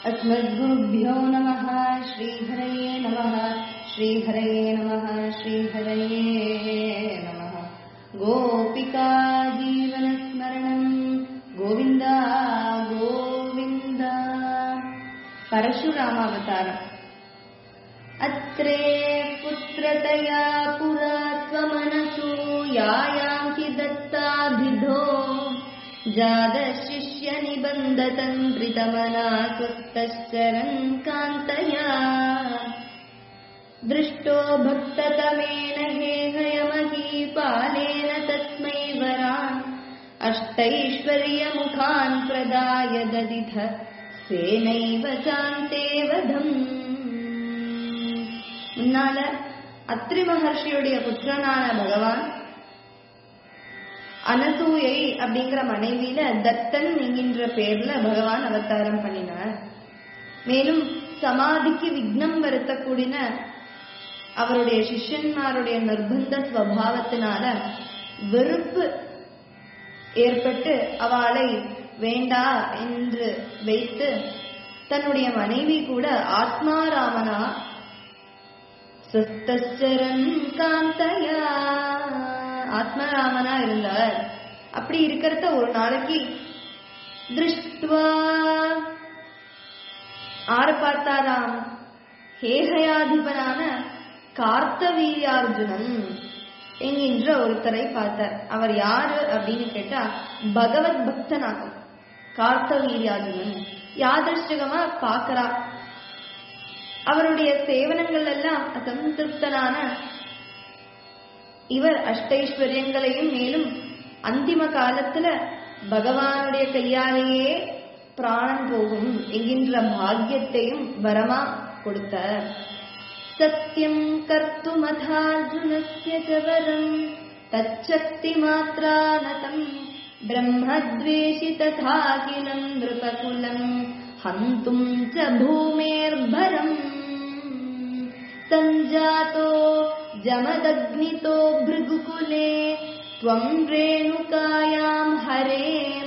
अस्मद्गुरुभ्यो नमः श्रीहरये नमः श्रीहरये नमः श्रीहरये नमः गोपिका जीवनस्मरणम् गोविन्द गोविन्द परशुरामावतारम् अत्रे पुत्रतया पुरा त्वमनसु यायां हि दत्ताभिधो जातशिष्यनिबन्धतन्त्रितमना स्वस्तश्चरन् कान्तया दृष्टो भक्ततमेन हेहयमहीपालेन तस्मै वरान् अष्टैश्वर्यमुखान् प्रदाय ददिथ सेनैव चान्ते वधम् முன்னால அத்ரி மகர்ஷியுடைய புத்திரனான பகவான் அனசூயை அப்படிங்கிற மனைவியில தத்தன் என்கின்ற பேர்ல பகவான் அவதாரம் பண்ணினார் மேலும் சமாதிக்கு விக்னம் வருத்தக்கூடிய அவருடைய சிஷ்யன்மாருடைய நிர்பந்த ஸ்வபாவத்தினால வெறுப்பு ஏற்பட்டு அவளை வேண்டா என்று வைத்து தன்னுடைய மனைவி கூட ஆத்மாராமனா சுத்தச்சரன் காந்தயா ஆத்மராமனா இருந்தார் அப்படி இருக்கிறத ஒரு நாளைக்கு திருஷ்டுவா ஆறு பார்த்தாராம் ஹேகயாதிபனான கார்த்தவீரியார்ஜுனன் என்கின்ற ஒருத்தரை பார்த்தார் அவர் யாரு அப்படின்னு கேட்டா பகவத் பக்தனாகும் கார்த்தவீரியார்ஜுனன் யாதிருஷ்டகமா பாக்குறா அவருடைய சேவனங்கள் எல்லாம் அசந்திருப்தனான இவர் அஷ்டைஸ்வரியங்களையும் மேலும் அந்திம காலத்துல பகவானுடைய கையாலேயே பிராணம் போகும் என்கின்ற பாக்கியத்தையும் வரமா கொடுத்தார் சத்தியம் கர்த்துமதார்ஜுனஸ்ய ஜவரம் தச்சக்தி மாத்ரானதம் ब्रह्मद्वेषि तथा किलम् नृपकुलम् हन्तुम् च भूमेर्भरम् सञ्जातो जमदग्नितो भृगुकुले त्वम् रेणुकायाम् हरे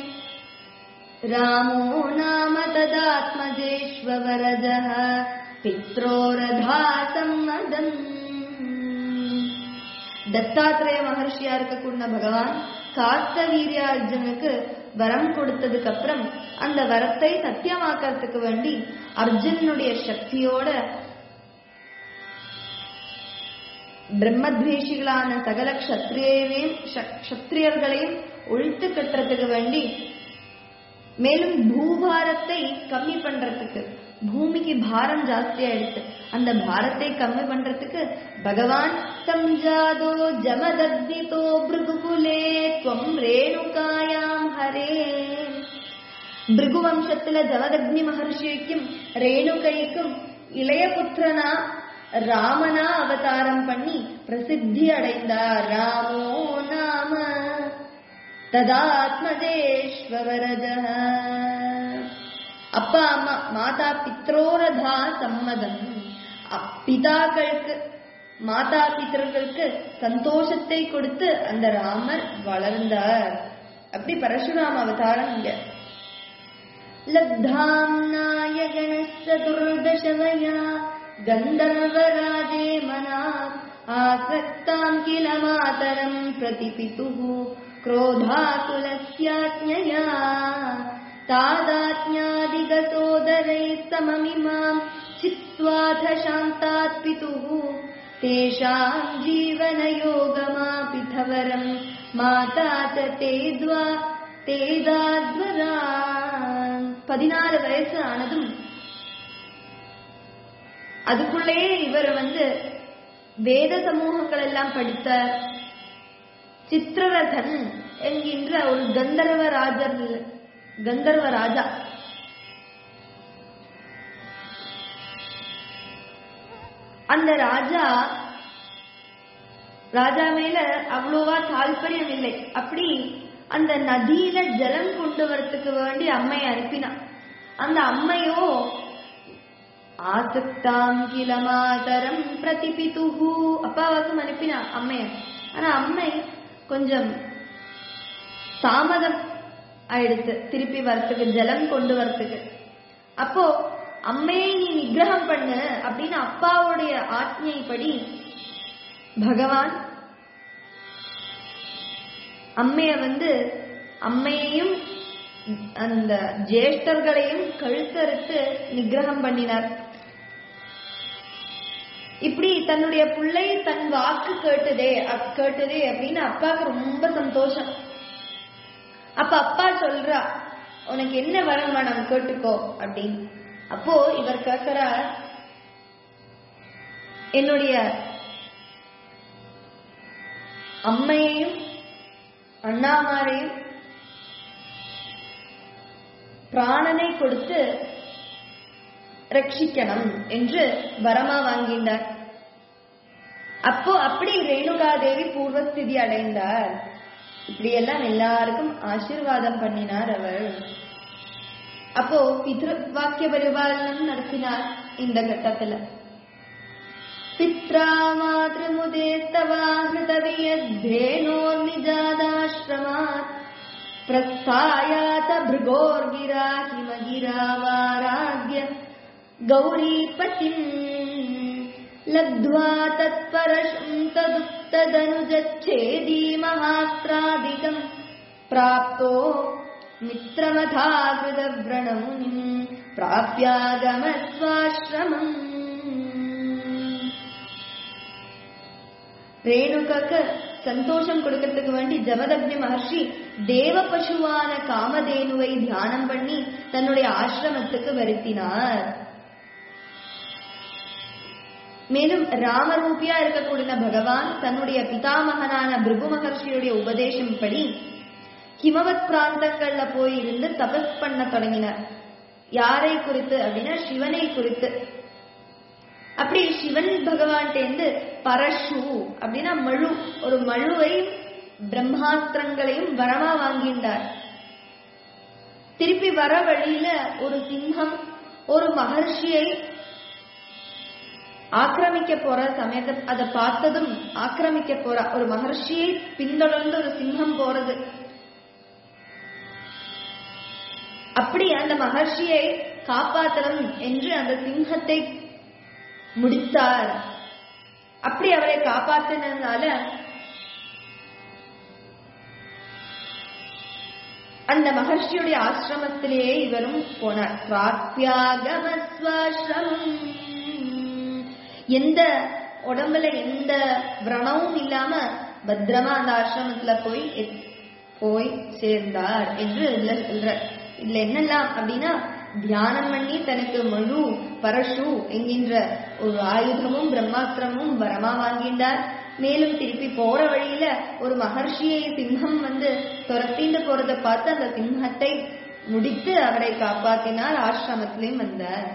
रामो नाम तदात्मजेष्वरजः पित्रोरधा सम्मदम् தத்தாத்திரேய மகர்ஷியா இருக்கக்கூடிய பகவான் காத்த வீரியார்ஜுனுக்கு வரம் கொடுத்ததுக்கு அப்புறம் அந்த வரத்தை சத்தியமாக்கிறதுக்கு வேண்டி அர்ஜுனுடைய சக்தியோட பிரம்மத்வேஷிகளான சகல கஷத்திரியரையும் கஷத்திரியர்களையும் ஒழித்து கட்டுறதுக்கு வேண்டி மேலும் பூபாரத்தை கம்மி பண்றதுக்கு பூமிக்கு பாரம் ஜாஸ்தி ஆயிடுச்சு அந்த பாரத்தை கம்மி பண்றதுக்கு பகவான் சம்ஜாதோ ஜமதக்னிதோ பிருகுகுலே துவம் ரேணுகாயாம் ஹரே பிருகு வம்சத்துல ஜமதக்னி மகர்ஷிக்கும் ரேணுகைக்கும் இளைய புத்திரனா ராமனா அவதாரம் பண்ணி பிரசித்தி அடைந்தார் ராமோ நாம ததாத்மதேஸ்வரஜ அப்பா அம்மா மாதா பித்ரோரதா சம்மதம் பிதாக்களுக்கு மாதா பித்தர்களுக்கு சந்தோஷத்தை கொடுத்து அந்த ராமர் வளர்ந்தார் அப்படி பரசுராம அவதாரம் இங்க லப்தாம்னாய கணசதுர்தசவயா கந்தர்வராஜே மனா ஆசக்தாம் கில மாதரம் பிரதிபிதுः क्रोधाकुलस्याज्ञया तादाज्ञादिगतोदरैः सममिमाम् चित्त्वाथ शान्तात् पितुः तेषाम् जीवनयोगमापिथवरम् माता च ते द्वा தேதாத்வரா பதினாறு வயசு ஆனதும் அதுக்குள்ளேயே இவர் வந்து வேத சமூகங்கள் எல்லாம் படித்த சித்திரரதன் என்கின்ற ஒரு கந்தர்வ ராஜர் கந்தர்வ ராஜா அந்த ராஜா ராஜா மேல அவ்வளோவா தால்பரியம் இல்லை அப்படி அந்த நதியில ஜலம் கொண்டு வரத்துக்கு வேண்டி அம்மை அனுப்பினான் அந்த அம்மையோ ஆசக்தாம் கில மாதரம் பிரதிபிதுஹு அப்பாவுக்கும் அனுப்பினா அம்மைய ஆனா அம்மை கொஞ்சம் தாமதம் ஆயிடுத்து திருப்பி வரத்துக்கு ஜலம் கொண்டு வரத்துக்கு அப்போ அம்மையை நீ நிகிரகம் பண்ணு அப்படின்னு அப்பாவுடைய ஆജ്ഞைப்படி பகவான் அம்மைய வந்து அம்மையையும் அந்த ஜேஷ்டர்களையும் கழுத்தறுத்து நிகிரகம் பண்ணினார் இப்படி தன்னுடைய பிள்ளை தன் வாக்கு கேட்டதே அப்- கேட்டதே அப்படின்னு அப்பாவுக்கு ரொம்ப சந்தோஷம் அப்ப அப்பா சொல்றா உனக்கு என்ன வரம் வேணும் கேட்டுக்கோ அப்படின்னு அப்போ இவர் கேட்கிறார் என்னுடைய அம்மையையும் அண்ணாமாரையும் பிராணனை கொடுத்து ரட்சிக்கணும் என்று வரமா வாங்கினார் அப்போ அப்படி ரேணுகாதேவி பூர்வஸ்திதி அடைந்தார் இப்படியெல்லாம் எல்லாருக்கும் ஆசீர்வாதம் பண்ணினார் அவர் அப்போ பித்ரு வாக்கிய பரிபாலனம் நடத்தினார் இந்த கட்டத்துல பித்ரா மாதமுதேஸ்தவா ஹிருதவியத்தேனோர்நிஜாதாசிரமாத் प्रस्थायात भृगोर्गिरा हिमगिरावाराध्य गौरीपतिम् लब्ध्वा तत्परशं तदुत्तदनुजच्छेदी महास्त्रादिकम् प्राप्तो मित्रमथाकृतव्रणमुनिम् प्राप्यागमस्वाश्रमम् ரேணுகாக்கு சந்தோஷம் கொடுக்கறதுக்கு வேண்டி ஜமதக்னி மகர்ஷி தேவ பசுவான காமதேனுவை தியானம் பண்ணி தன்னுடைய ஆசிரமத்துக்கு வருத்தினார் மேலும் ராமரூபியா இருக்கக்கூடிய பகவான் தன்னுடைய பிதாமகனான பிருகு மகர்ஷியுடைய உபதேசம் படி ஹிமவத் பிராந்தங்கள்ல போய் இருந்து தபஸ் பண்ண தொடங்கினார் யாரை குறித்து அப்படின்னா சிவனை குறித்து அப்படி சிவன் பகவான்கிட்டேருந்து பரஷு அப்படின்னா மழு ஒரு மழுவை பிரம்மாஸ்திரங்களையும் வரமா வாங்கின்றார் திருப்பி வர வழியில ஒரு சிங்கம் ஒரு மகர்ஷியை ஆக்கிரமிக்க போற சமயத்தை அதை பார்த்ததும் ஆக்கிரமிக்க போற ஒரு மகர்ஷியை பின்தொடர்ந்து ஒரு சிங்கம் போறது அப்படி அந்த மகர்ஷியை காப்பாற்றணும் என்று அந்த சிங்கத்தை முடித்தார் அப்படி அவரை காப்பாத்தினதுனால அந்த மகர்ஷியுடைய ஆசிரமத்திலேயே இவரும் போனார் பிராப்யாகமஸ்வாசிரமம் எந்த உடம்புல எந்த விரணமும் இல்லாம பத்திரமா அந்த ஆசிரமத்துல போய் எத்- போய் சேர்ந்தார் என்று இதுல சொல்ற இதுல என்னெல்லாம் அப்படின்னா தியானம் பண்ணி தனக்கு மழு பரஷு என்கின்ற ஒரு ஆயுதமும் பிரம்மாஸ்திரமும் வரமா வாங்கின்றார் மேலும் திருப்பி போற வழியில ஒரு மகர்ஷியை சிங்கம் வந்து துரத்திண்டு போறதை பார்த்து அந்த சிங்கத்தை முடித்து அவரை காப்பாத்தினார் ஆசிரமத்திலையும் வந்தார்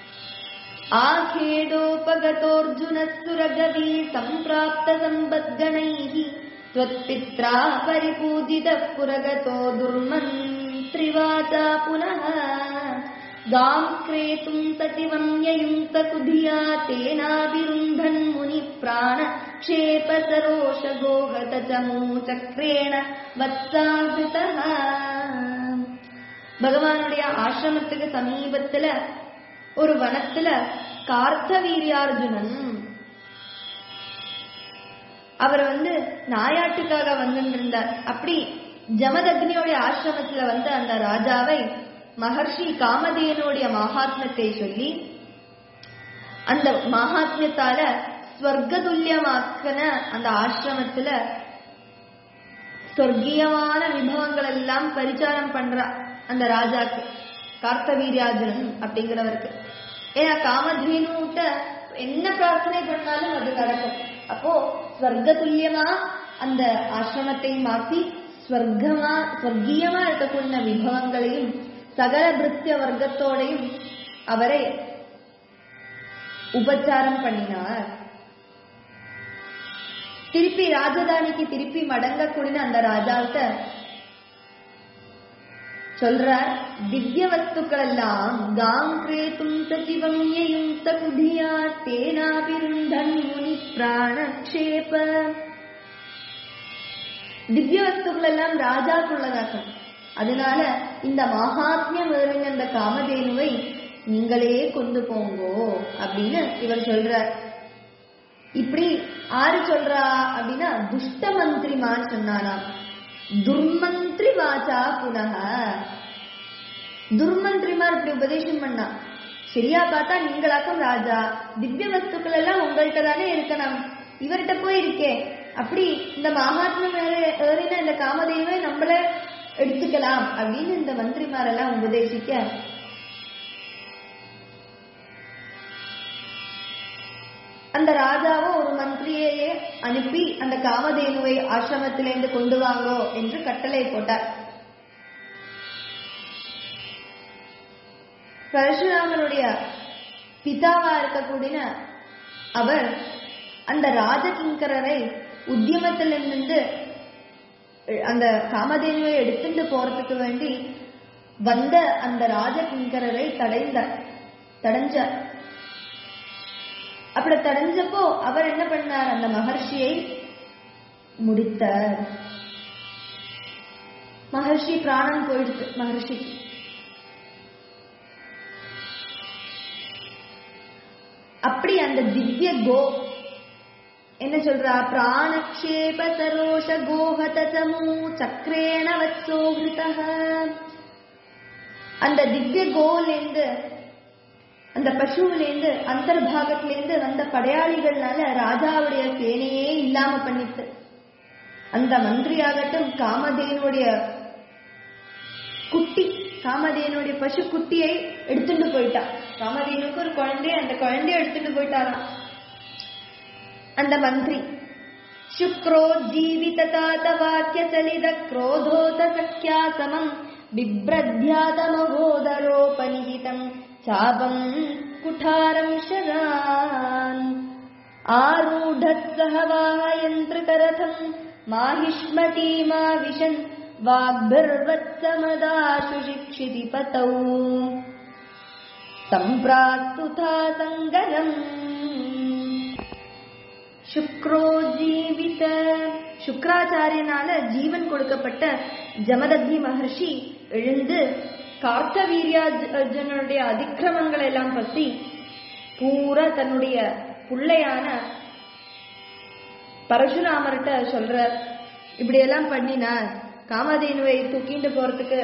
आखेडोपगतोऽर्जुनस्सुरगवी सम्प्राप्त सम्पद्गणैः त्वत्पित्रा परिपूजितः पुरगतो दुर्मन्त्रिवाचा पुनः गाम् क्रेतुम् सचिवम् ययुङ्क्तकुधिया तेनाभिरुन्धन् मुनिप्राण क्षेप सरोषगोगत चमूचक्रेण वत्साहृतः பகவானுடைய ஆசிரமத்துக்கு சமீபத்துல ஒரு வனத்துல கார்த்தவீரியார்ஜுனன் அவர் வந்து நாயாட்டுக்காக வந்துட்டு இருந்தார் அப்படி ஜமதக்னியோடைய ஆசிரமத்துல வந்து அந்த ராஜாவை மகர்ஷி காமதேனுடைய மகாத்மத்தை சொல்லி அந்த மகாத்மியத்தால ஸ்வர்கதுல்யமாக்கின அந்த ஆசிரமத்துல சொர்க்கீயமான விபவங்கள் எல்லாம் பரிச்சாரம் பண்றா அந்த ராஜாக்கு கார்த்தவீரியார்ஜுனன் அப்படிங்கிறவருக்கு ஏன்னா காமதேனுட்ட என்ன பிரார்த்தனை பண்ணாலும் அது நடக்கும் அப்போ ஸ்வர்கதுல்யமா அந்த ஆசிரமத்தை மாத்தி ஸ்வர்க்கமா ஸ்வர்கீயமா இருக்கக்கூடிய விபவங்களையும் சகல பிருத்திய வர்க்கத்தோடையும் அவரை உபச்சாரம் பண்ணினார் திருப்பி ராஜதானிக்கு திருப்பி மடங்கக்கூடிய அந்த ராஜாவிட்ட சொல்றார் திவ்ய வஸ்துக்கள் எல்லாம் காம் கிரேத்தும் சச்சிவம் யயும் தகுதியா தேனாபிருந்தன் முனி பிராணக்ஷேப திவ்ய வஸ்துக்கள் எல்லாம் ராஜாக்குள்ளதாக்கும் அதனால இந்த மகாத்மியம் நிறைந்த அந்த காமதேனுவை நீங்களே கொண்டு போங்கோ அப்படின்னு இவர் சொல்றார் இப்படி ஆறு சொல்றா அப்படின்னா துஷ்ட மந்திரிமார் சொன்னானாம் துர்மந்திரி வாச்சா புனக துர்மந்திரிமார் இப்படி உபதேசம் பண்ணா சரியா பார்த்தா நீங்களாக்கும் ராஜா திவ்ய வஸ்துக்கள் எல்லாம் உங்கள்கிட்ட தானே இருக்கணும் இவர்கிட்ட போய் இருக்கே அப்படி இந்த மகாத்மம் ஏறின இந்த காமதேவை நம்மளே எடுத்துக்கலாம் அப்படின்னு இந்த மந்திரிமாரெல்லாம் உபதேசிக்க அந்த ராஜாவோ ஒரு மந்திரியையே அனுப்பி அந்த காமதேனுவை ஆசிரமத்திலிருந்து கொண்டு வாங்கோ என்று கட்டளை போட்டார் பரசுராமனுடைய பிதாவா இருக்கக்கூடிய அவர் அந்த ராஜகிங்கரரை உத்தியமத்திலிருந்து அந்த காமதேனுவை எடுத்துட்டு போறதுக்கு வேண்டி வந்த அந்த ராஜகிங்கரரை தடைந்தார் தடைஞ்சார் அப்படி தடைஞ்சப்போ அவர் என்ன பண்ணார் அந்த மகர்ஷியை முடித்தார் மகர்ஷி பிராணம் போயிடுச்சு மகர்ஷிக்கு அப்படி அந்த திவ்ய கோ என்ன சொல்றா பிராணக்ஷேப சரோஷ கோஹத சமூ சக்கரேண வத்சோஹிருதः அந்த திவ்ய கோலேந்து அந்த பசுவிலேருந்து அந்தர்பாகத்திலேருந்து வந்த படையாளிகள்னால ராஜாவுடைய சேனையே இல்லாம பண்ணிட்டு அந்த மந்திரியாகட்டும் காமதேனுடைய குட்டி காமதேனுடைய பசு குட்டியை எடுத்துட்டு போயிட்டா காமதேனுக்கு ஒரு குழந்தைய அந்த குழந்தைய எடுத்துட்டு போயிட்டாராம் அந்த மந்திரி சுக்ரோ ஜீவிததாத வாக்கிய சலித क्रोधोत சக்கியா சமம் बिभ्रध्यात महोदरोपनिहितम् चापम् कुठारम् शरान् आरूढः सह वाहयन्त्रितरथम् माहिष्मतीमाविशन् वाग्भिर्वत्समदाशु शिक्षितिपतौ सम्प्रास्तुथा सङ्गरम् சுக்ரோ ஜீவித சுக்ராச்சாரியனால ஜீவன் கொடுக்கப்பட்ட ஜமதக்னி மகர்ஷி எழுந்து கார்த்தவீரியார்ஜுனுடைய அதிக்கிரமங்களை எல்லாம் பத்தி பூரா தன்னுடைய புள்ளையான பரசுராமர்கிட்ட சொல்ற இப்படி எல்லாம் பண்ணினார் காமதேனுவை தூக்கிண்டு போறதுக்கு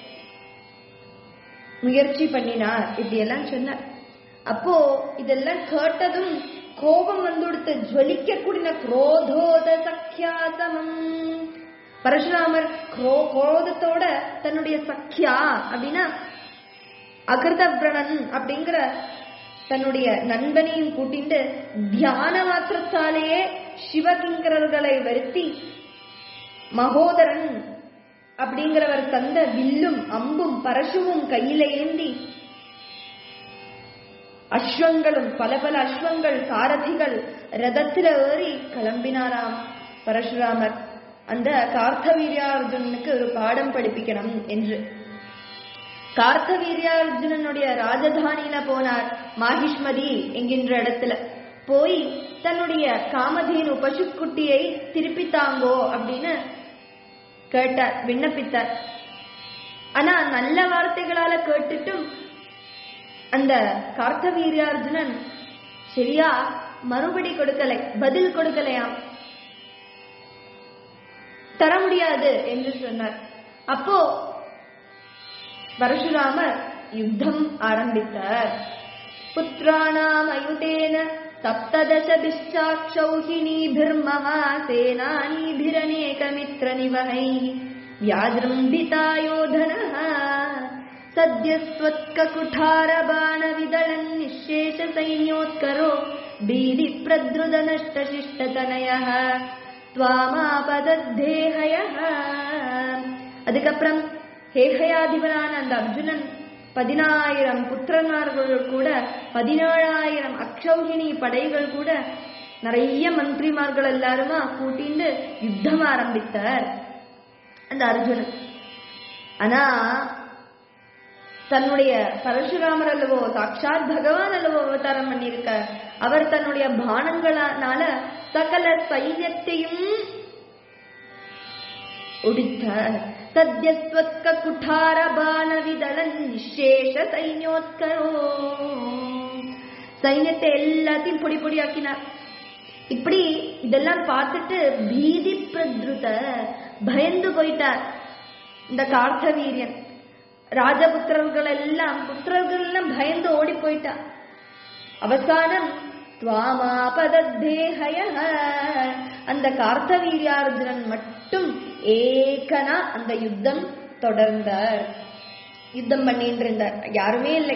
முயற்சி பண்ணினார் இப்படி எல்லாம் சொன்னார் அப்போ இதெல்லாம் கேட்டதும் கோபம் வந்துடுத்து ஜுவலிக்கக்கூடிய குரோதோத சக்கியாசமம் பரசுராமர் குரோதத்தோட தன்னுடைய சக்கியா அப்படின்னா அகிருதபிரணன் அப்படிங்கிற தன்னுடைய நண்பனையும் கூட்டிண்டு தியான மாத்திரத்தாலேயே சிவகிங்கரர்களை வருத்தி மகோதரன் அப்படிங்கிறவர் தந்த வில்லும் அம்பும் பரசுவும் கையில ஏந்தி அஸ்வங்களும் பல பல அஸ்வங்கள் சாரதிகள் ரதத்தில ஏறி கிளம்பினாராம் பரசுராமர் அந்த கார்த்தவீரியார்ஜுனனுக்கு ஒரு பாடம் படிப்பிக்கணும் என்று கார்த்தவீரியார்ஜுனனுடைய ராஜதானியில போனார் மாகிஷ்மதி என்கின்ற இடத்துல போய் தன்னுடைய காமதேனு பசுக்குட்டியை திருப்பி தாங்கோ அப்படின்னு கேட்டார் விண்ணப்பித்தார் ஆனா நல்ல வார்த்தைகளால கேட்டுட்டும் அந்த கார்த்தவீரியார்ஜுனன் சரியா மறுபடி கொடுக்கலை பதில் கொடுக்கலையாம் தர முடியாது என்று சொன்னார் அப்போ பரசுராமர் யுத்தம் ஆரம்பித்தார் புத்திராணாம் அயுதேன सप्तदशभिश्चाक्षौहिणीभिर्महासेनानीभिरनेकमित्रनिवहैः व्याजृम्भिता योधनः सद्यस्त्वत्ककुठारबाणविदलन् निःशेषसैन्योत्करो बीदिप्रद्रुदनष्टशिष्टतनयः त्वामापदத்தேஹயः அதுக்கப்புறம் ஹேஹயாதிபரான அந்த அர்ஜுனன் பதினாயிரம் புத்திரனார்கள் கூட பதினேழாயிரம் அக்ஷௌகிணி படைகள் கூட நிறைய மந்திரிமார்கள் எல்லாருமா கூட்டிண்டு யுத்தம் ஆரம்பித்தார் அந்த அர்ஜுனன் ஆனா தன்னுடைய பரசுராமர் அல்லவோ சாட்சாத் பகவான் அல்லவோ அவதாரம் பண்ணியிருக்க அவர் தன்னுடைய பானங்களால சகல சைன்யத்தையும் ஒடித்தார் சத்யஸ்வத்க குட்டார பான விதளன் நிஷேஷ சைன்யோத்கரோ சைன்யத்தை எல்லாத்தையும் பொடி பொடியாக்கினார் இப்படி இதெல்லாம் பார்த்துட்டு பீதி பிரத்ருத பயந்து போயிட்டார் இந்த கார்த்தவீரியன் ராஜபுத்திரர்கள் எல்லாம் புத்திரர்கள் எல்லாம் பயந்து ஓடி போயிட்டா அவசானம் துவாமாபதத்தேஹய அந்த கார்த்தவீரியார்ஜுனன் மட்டும் ஏகனா அந்த யுத்தம் தொடர்ந்தார் யுத்தம் பண்ணிட்டு இருந்தார் யாருமே இல்லை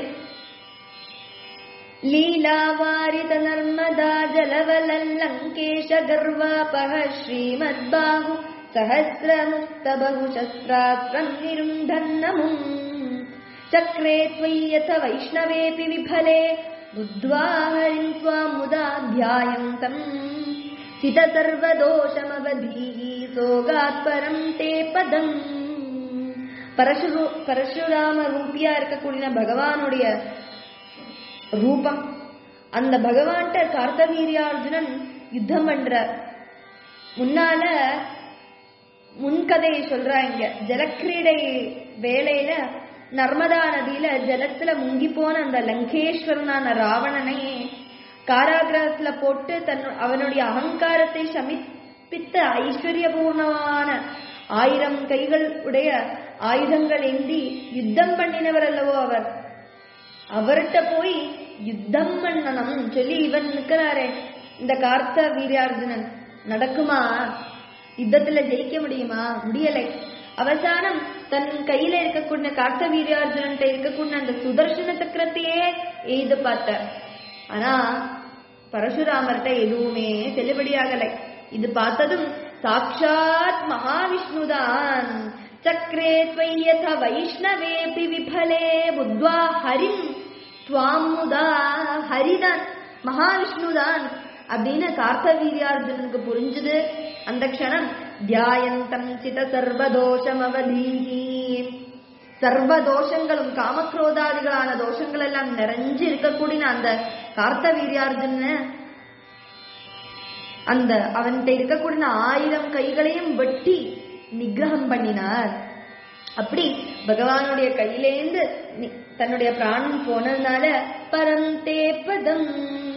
लीलावारित नर्मदा जलवलल्लङ्केश गर्वापः श्रीमद्बाहु सहस्रमुक्त बहुशस्त्रास्त्रम् निरुन्धन्नमुम् चक्रे त्वय्यथ वैष्णवेऽपि विफले बुद्ध्वा हरिम् त्वाम् मुदा ध्यायन्तम् சித சர்வதோஷமவதீஹி சோகாத் பரம் தே பதம் பரசுரு பரசுராம ரூபியா இருக்கக்கூடிய பகவானுடைய ரூபம் அந்த பகவான்கிட்ட கார்த்தவீரியார்ஜுனன் யுத்தம் பண்ற முன்னால முன்கதையை சொல்றா இங்க ஜலக்கிரீடை வேலையில நர்மதா நதியில ஜலத்துல முங்கி போன அந்த லங்கேஸ்வரனான ராவணனை காராகிரகத்துல போட்டு தன் அவனுடைய அகங்காரத்தை சமிப்பித்த ஐஸ்வர்யபூர்ணமான ஆயிரம் கைகள் உடைய ஆயுதங்கள் ஏந்தி யுத்தம் பண்ணினவர் அல்லவோ அவர் அவர்கிட்ட போய் யுத்தம் பண்ணணும் சொல்லி இவன் நிக்கிறாரே இந்த கார்த்த வீரியார்ஜுனன் நடக்குமா யுத்தத்துல ஜெயிக்க முடியுமா முடியலை அவசானம் தன் கையில இருக்கக்கூடிய கார்த்த வீரியார்ஜுனன் இருக்கக்கூடிய அந்த சுதர்சன சக்கரத்தையே எய்து பார்த்தார் ஆனா பரசுராமர்கிட்ட எதுவுமே செல்லுபடியாகலை இது பார்த்ததும் சாட்சாத் மகாவிஷ்ணுதான் சக்கரே त्वय्यथ வைஷ்ணவேபி விபலே புத்வா ஹரிம் துவாமுதா ஹரிதான் மகாவிஷ்ணுதான் அப்படின்னு கார்த்தவீரியார்ஜுனனுக்கு புரிஞ்சுது அந்த க்ஷணம் தியாயந்தம் சித சர்வதோஷம் அவதீஹி சர்வ தோஷங்களும் காமக்ரோதாதிகளான தோஷங்கள் எல்லாம் நிறைஞ்சு இருக்கக்கூடிய அந்த கார்த்தவீரியார்ஜுன அந்த அவன்கிட்ட இருக்கக்கூடிய ஆயிரம் கைகளையும் வெட்டி நிகிரகம் பண்ணினார் அப்படி பகவானுடைய கையிலேந்து நி- தன்னுடைய பிராணம் போனதுனால பரந்தே பதம்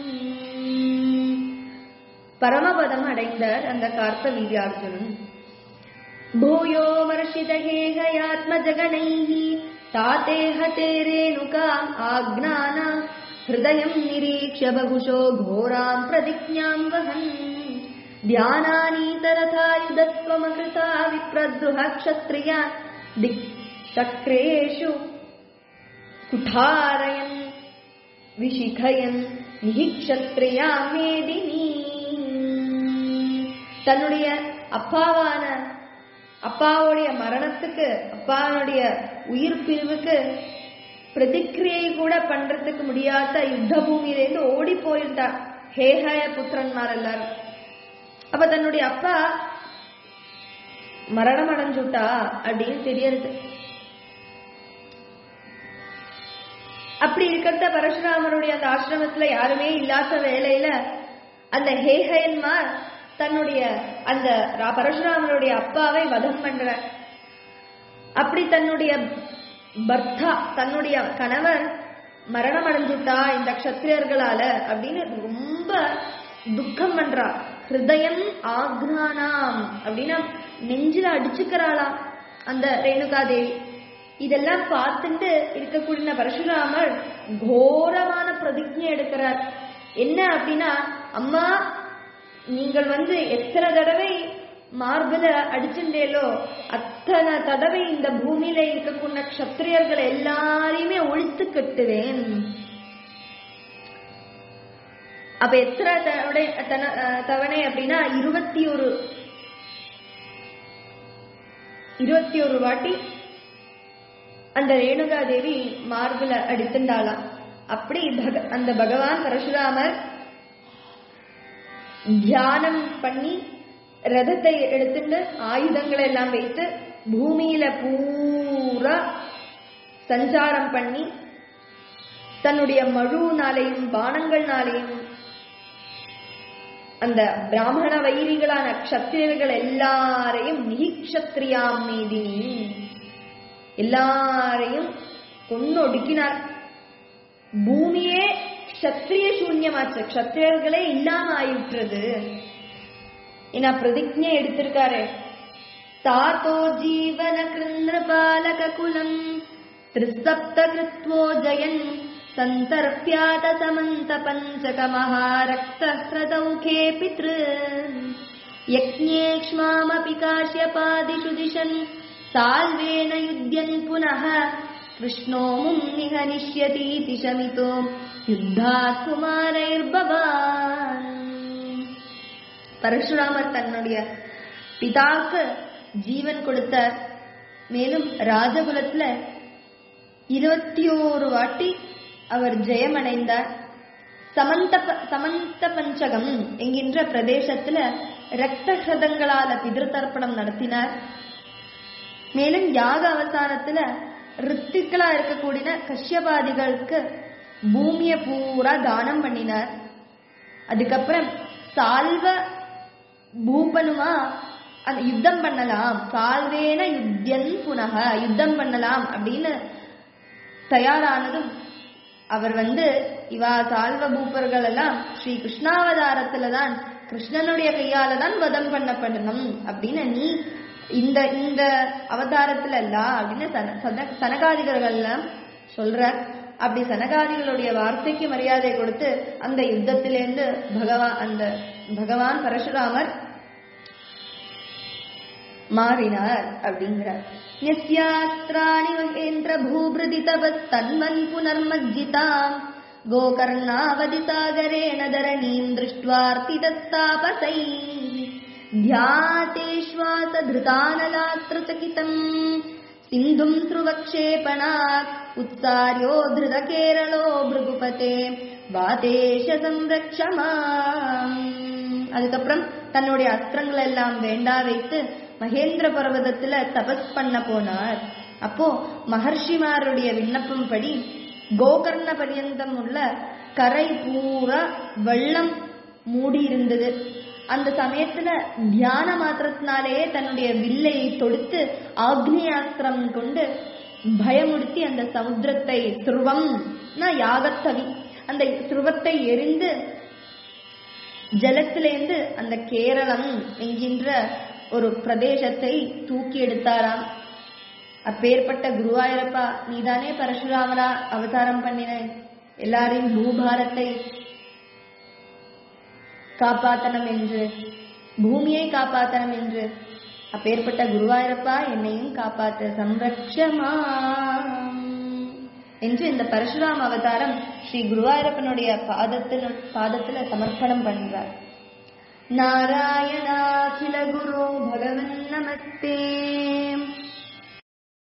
பரமபதம் அடைந்தார் அந்த கார்த்த வீரியார்ஜுனன் भूयो वर्षितहेहयात्मजगणैः ताते हते रेणुकाम् आज्ञानाम् हृदयम् निरीक्ष्य बहुशो घोराम् प्रतिज्ञाम् वहन् ध्यानानीतरथायुधत्वमकृता विप्रद्रुह क्षत्रियान् दिक्चक्रेषु कुठारयन् விஷிகயன் நிகிக்ஷத்ரியா மேதினி தன்னுடைய அப்பாவான அப்பாவுடைய மரணத்துக்கு அப்பாவுடைய உயிர் பிரிவுக்கு பிரதிக்கிரியை கூட பண்றதுக்கு முடியாத யுத்த பூமியிலேருந்து ஓடி போயிருந்தார் ஹேஹய புத்திரன்மார் எல்லாரும் அப்ப தன்னுடைய அப்பா மரணம் அடைஞ்சுட்டா அப்படின்னு தெரியறது அப்படி இருக்கிறத பரசுராமருடைய அந்த ஆசிரமத்துல யாருமே இல்லாத வேலையில அந்த ஹேஹயன்மார் தன்னுடைய அந்த ரா- பரசுராமருடைய அப்பாவை வதம் பண்ற அப்படி தன்னுடைய பர்த்தா தன்னுடைய கணவர் மரணம் அடைஞ்சுட்டா இந்த க்ஷத்திரியர்களால அப்படின்னு ரொம்ப துக்கம் பண்றா ஹிருதயம் ஆக்னானாம் அப்படின்னா நெஞ்சில அடிச்சுக்கிறாளாம் அந்த ரேணுகா தேவி இதெல்லாம் பார்த்துட்டு இருக்கக்கூடிய பரசுராமர் கோரமான பிரதிஜை எடுக்கிறார் என்ன அப்படின்னா அம்மா நீங்கள் வந்து எத்தனை தடவை மார்பில அடிச்சுட்டேலோ அத்தனை தடவை இந்த பூமியில இருக்கக்கூடிய க்ஷத்திரியர்கள் எல்லாரையுமே ஒழித்து கட்டுவேன் அப்ப எத்தனை தவணை தன- அஹ் தவணை அப்படின்னா இருபத்தி ஒரு இருபத்தி ஒரு வாட்டி அந்த ரேணுகா தேவி மார்பில அடித்துண்டாளாம் அப்படி பக- அந்த பகவான் பரசுராமர் தியானம் பண்ணி ரதத்தை எடுத்துட்டு ஆயுதங்களை எல்லாம் வைத்து பூமியில பூரா சஞ்சாரம் பண்ணி தன்னுடைய மழுனாலையும் பானங்கள்னாலையும் அந்த பிராமண வைரிகளான க்ஷத்திரியர்கள் எல்லாரையும் நிகிக்ஷத்ரியாம் மேதினி எல்லாரையும் கொன்னு ஒடுக்கினார் பூமியே க்ஷத்ரிய சூன்யமாச்சு க்ஷத்திரியர்களே இல்லாம ஆயிட்டுறது ஏன்னா பிரதிஜை எடுத்திருக்காரு தாத்தோ ஜீவன கிருந்திரபாலக குலம் திரிசப்த கிருத்வோ ஜயன் சந்தர்ப்பியாத சமந்த பஞ்சக மகாரக்த ஹ்ரதௌகே பித்ரு யக்ஞேக்ஷ்மாமபி காஷ்யபாதிஷு திஷன் சால்வேன யுத்யன் புனः கிருஷ்ணோ மும் நிகனிஷ்யதீதி சமிதோ யுத்தாத் குமாரைர்பவான் பரசுராமர் தன்னுடைய பிதாக்கு ஜீவன் கொடுத்தார் மேலும் ராஜகுலத்துல இருபத்தி ஓரு வாட்டி அவர் ஜெயமடைந்தார் சமந்த ப- சமந்த பஞ்சகம் என்கின்ற பிரதேசத்துல ரத்த சதங்களால பிதிருத்தர்ப்பணம் நடத்தினார் மேலும் யாக அவசானத்துல ரித்திகளா இருக்கக்கூடிய கஷ்யபாதிகளுக்கு பூமிய பூரா தானம் பண்ணினார் அதுக்கப்புறம் சால்வ பூபனுமா அந்த யுத்தம் பண்ணலாம் சால்வேன யுத்தியன் புனக யுத்தம் பண்ணலாம் அப்படின்னு தயாரானதும் அவர் வந்து இவா சால்வ பூப்பர்கள் எல்லாம் ஸ்ரீ கிருஷ்ணாவதாரத்துல தான் கிருஷ்ணனுடைய கையால தான் வதம் பண்ணப்படணும் அப்படின்னு நீ இந்த இந்த அவதாரத்துல இல்ல அப்படின்னு சன சன- சனகாதிகர்கள் எல்லாம் சொல்றார் அப்படி சனகாதிகளுடைய வார்த்தைக்கு மரியாதை கொடுத்து அந்த யுத்தத்திலேருந்து பகவான் அந்த பகவான் பரசுராமர் மாறினார் அப்படிங்கிறார் யஸ்யாஸ்திராணி மகேந்திர பூபிருதி தவத் தன்வன் புனர்மஜ்ஜிதாம் கோகர்ணாவதி சாகரேண தரணீம் திருஷ்டுவார்த்தி தத்தாபசை ध्यातेष्वास धृतानलात्रचकितम् सिन्धुम् स्रुवक्षेपणात् उत्सार्यो धृतकेरलो भृगुपते வாதேஷ சம்ரக்ஷமாம் அதுக்கப்புறம் தன்னுடைய அஸ்திரங்கள் எல்லாம் வேண்டா வைத்து மகேந்திர பர்வதத்துல தபஸ் பண்ண போனார் அப்போ மகர்ஷிமாருடைய விண்ணப்பம் படி கோகர்ண பரியந்தம் உள்ள கரை பூரா வெள்ளம் மூடி இருந்தது அந்த சமயத்துல தியான மாத்திரத்தினாலேயே தன்னுடைய வில்லை தொடுத்து ஆக்னியாஸ்திரம் கொண்டு பயமுடுத்தி அந்த சமுத்திரத்தை துருவம் யாகத்தவி அந்த துருவத்தை எரிந்து ஜலத்திலேந்து அந்த கேரளம் என்கின்ற ஒரு பிரதேசத்தை தூக்கி எடுத்தாராம் அப்பேற்பட்ட குருவாயூரப்பா நீதானே பரசுராமரா அவதாரம் பண்ணின எல்லாரையும் பூபாரத்தை காப்பாத்தனம் என்று பூமியை காப்பாத்தனம் என்று அப்பேற்பட்ட குருவாயூரப்பா என்னையும் காப்பாற்ற சம்ரக்ஷமா என்று இந்த பரசுராம் அவதாரம் ஸ்ரீ குருவாயூரப்பனுடைய பாதத்தின பாதத்துல சமர்ப்பணம் பண்றார் நாராயணாகில குரு பகவன் நமஸ்தே